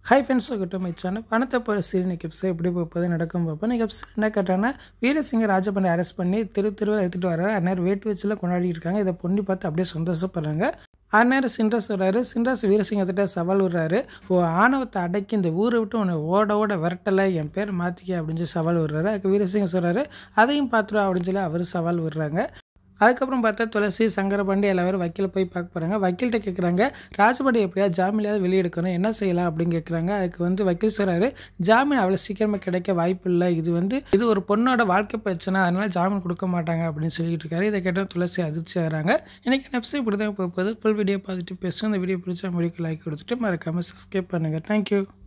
high friends கிட்ட my channel பணத்தை போகிற சீரியல் கிப்ஸ் எப்படி போகுது நடக்கும் பார்ப்போம் நீங்கள் கிப்ஸ் என்ன கேட்டாங்கன்னா வீரசிங்க ராஜபண்டை அரெஸ்ட் பண்ணி திரு திருவா எடுத்துகிட்டு வர்றாரு அந்நேரம் வேட்டு வச்சுலாம் கொண்டாடிட்டு இருக்காங்க இதை பொண்ணி பார்த்து அப்படியே சந்தோஷப்படுறாங்க அந்நேரம் சின்ராஸ் வர்றாரு சின்ராஸ் வீரசிங்கத்திட்ட சவால் விடுறாரு ஓ ஆணவத்தை அடக்கி இந்த ஊரை விட்டு உன்னை ஓட ஓட விரட்டலை என் பேர் மாற்றிக்க அப்படின்னு சொல்லி சவால் விடுறாரு அதுக்கு வீரசிங்க சொல்கிறாரு அதையும் பார்த்துருவா அப்படின்னு சொல்லி அவர் சவால் விடுறாங்க அதுக்கப்புறம் பார்த்தா துளசி சங்கரபாண்டி எல்லாரும் வக்கீல போய் பார்க்க போகிறாங்க வக்கீல்கிட்ட கேட்குறாங்க ராஜபாண்டி எப்படியா ஜாமீனியாவது வெளியெடுக்கணும் என்ன செய்யலாம் அப்படின்னு கேட்குறாங்க அதுக்கு வந்து வக்கீல் சொல்கிறாரு ஜாமீன் அவ்வளோ சீக்கிரமாக கிடைக்க வாய்ப்பு இல்லை இது வந்து இது ஒரு பொண்ணோட வாழ்க்கை பிரச்சனை அதனால ஜாமீன் கொடுக்க மாட்டாங்க அப்படின்னு சொல்லிட்டு இருக்காரு இதை கேட்டால் துளசி அதிர்ச்சி ஆகிறாங்க இன்றைக்கி நெப்ஸை இப்படி தான் போகுது ஃபுல் வீடியோ பார்த்துட்டு பேசுவோம் இந்த வீடியோ பிடிச்சா முடிக்க லைக் கொடுத்துட்டு மறக்காமல் சப்ஸ்கிரைப் பண்ணுங்கள் தேங்க்யூ